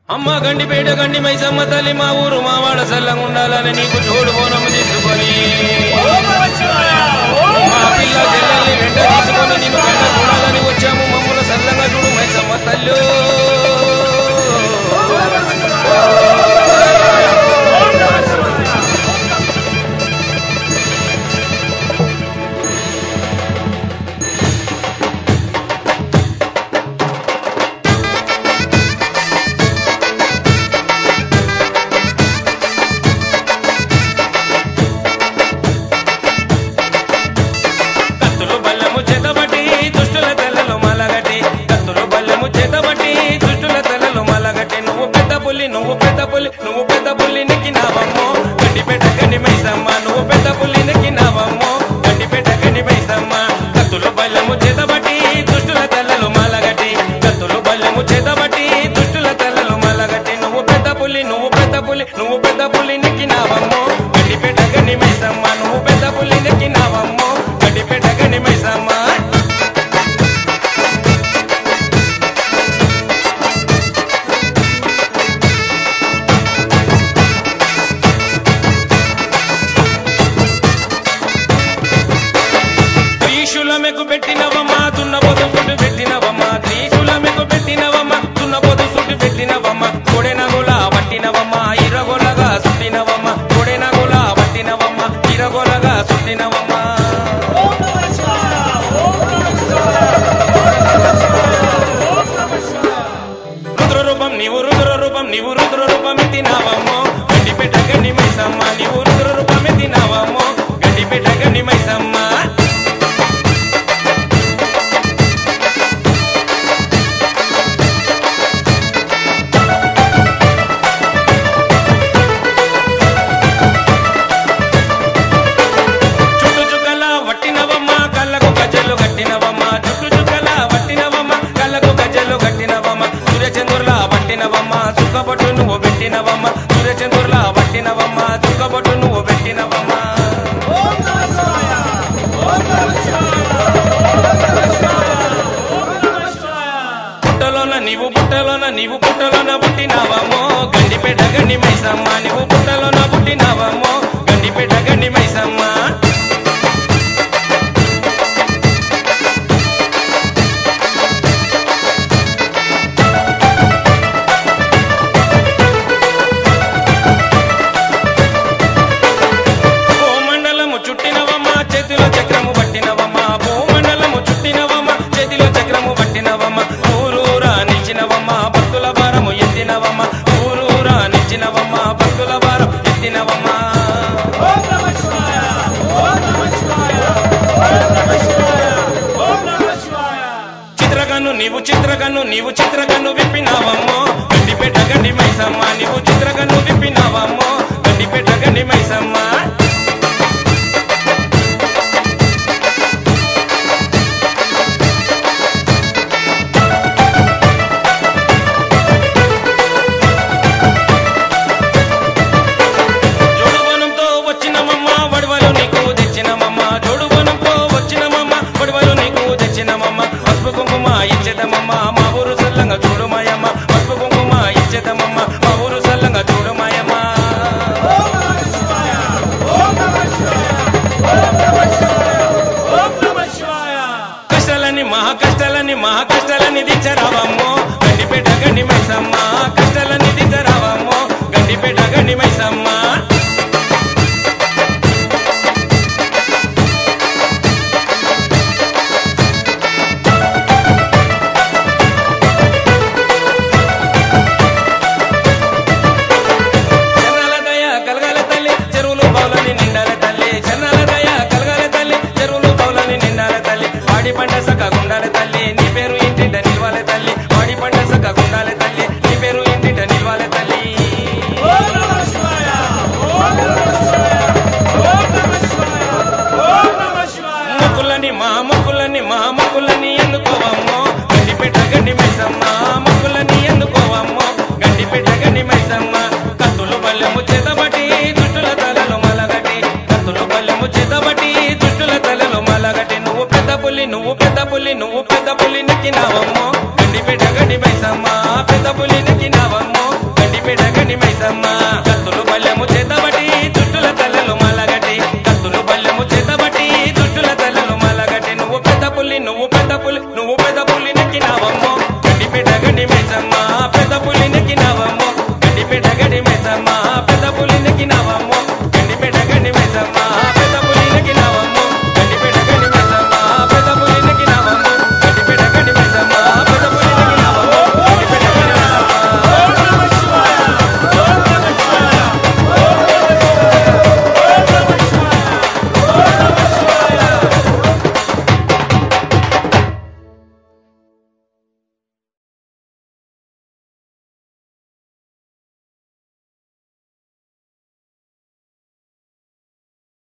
అమ్మ గండిపేట గండి మైసమ్మ తల్లి మా ఊరు మా వాడ సల్లంగా ఉండాలని నీకు తోడు బోనం తీసుకొని మా పిల్ల చెల్లెల్ని వెంట తీసుకొని నిన్ను వెంట చూడాలని వచ్చాము మమ్మల్ని సల్లంగా చూడు మైసమ్మ తల్లు కత్తులు బల్లెము చేతబట్టి దుష్టుల తెల్లలు మలగటి కత్తులు బల్లెము చేతబట్టి దుష్టుల తెల్లలు మలగటి నువ్వు పెద్ద పుల్లి నువ్వు పెద్ద పుల్లి నువ్వు పెద్ద పుల్లి నెక్కినావమ్మో గడ్డిపేట గండి మైసమ్మ నువ్వు పెద్ద పుల్లి నెక్కినావమ్మో గడ్డిపేట గండి మైసమ్మ కత్తులు బల్లెము చేతబట్టి దుష్టుల తెల్లలు మలగటి కత్తులు బల్లెము చేతబట్టి దుష్టుల తెల్లలు మలగటి నువ్వు పెద్ద పుల్లి నువ్వు పెద్ద పుల్లి నువ్వు పెద్ద పుల్లి నెక్కినావమ్మో గడ్డిపేట గండి మైసమ్మ నువ్వు పెద్ద పుల్లి నెక్కినావమ్మో గడ్డిపేట గండి మైసమ్మ త్రీశూలమెకు పెట్టినవమ్మా దున్నపోతు సుట్టు పెట్టినవమ్మా త్రీశూలమెకు పెట్టినవమ్మా దున్నపోతు సుట్టు పెట్టినవమ్మా కొడెనగుల పట్టినవమ్మా ఇరగొలగా సుట్టినవమ్మా కొడెనగుల పట్టినవమ్మా ఇరగొలగా సుట్టినవమ్మా రుద్ర రూపం నీవు రుద్ర రూపం నీవు రుద్ర రూపం ఎత్తినావమ్మో గడ్డిపేట గండి మైసమ్మ నీవు రుద్ర రూపం ఎత్తినావమ్మో గడ్డిపేట గండి మైసమ్మ చుట్టు చుక్కల వట్టినవమ్మ కళ్ళకు గజ్జలు కట్టినవమ్మ చుట్టు చుక్కల వట్టినవమ్మ కళ్ళకు గజ్జలు కట్టినవమ్మ సూర్యచంద్రుల వట్టినవమ్మ చుక్కబొట్టు నువ్వు పెట్టినవమ్మ సూర్యచంద్రుల వట్టినవమ్మ చుక్కబొట్టు నువ్వు పెట్టినవమ్మ పుట్టలోన నీవు పుట్టలోన నీవు పుట్టలోన పుట్టినావమ్మో గండిపేట గండి మైసమ్మ నీవు పుట్టలోన పుట్టినావమ్మో గండిపేట గండి మైసమ్మ భూమండలము చుట్టినవమ్మ చేతిలో చక్రము పట్టినవమ్మ భూమండలము చుట్టినవమ్మ చేతిలో చక్రము పట్టినవమ్మ ఊరూరా నిలిచినవమ్మ భక్తుల భారము ఎత్తినవమ్మ ఊరూరా నిలిచినవమ్మ భక్తుల భారం ఎత్తినవమ్మ చిత్రకన్ను నీవు చిత్రకన్ను నీవు చిత్రకన్ను విప్పినావమ్మో గడ్డిపేట గడ్డి మైసమ్మ నీవు చిత్రకన్ను విప్పినావమ్మో గడ్డిపేట గడ్డి మైసమ్మ జోడుబనంతో వచ్చినమమ్మ వడవలు నీకు తెచ్చినమమ్మ జోడుబనంతో వచ్చినమమ్మ వడవలు నీకు తెచ్చినమమ్మ పసుపు కుంకుమ ఇచ్చేదమమ్మ మా ఊరు సల్లంగా చూడుమాయమ్మ పసుపు కుంకుమ ఇచ్చేదమమ్మ మా ఊరు సల్లంగా చూడుమాయమ్మ పులి నెక్కినావమ్మో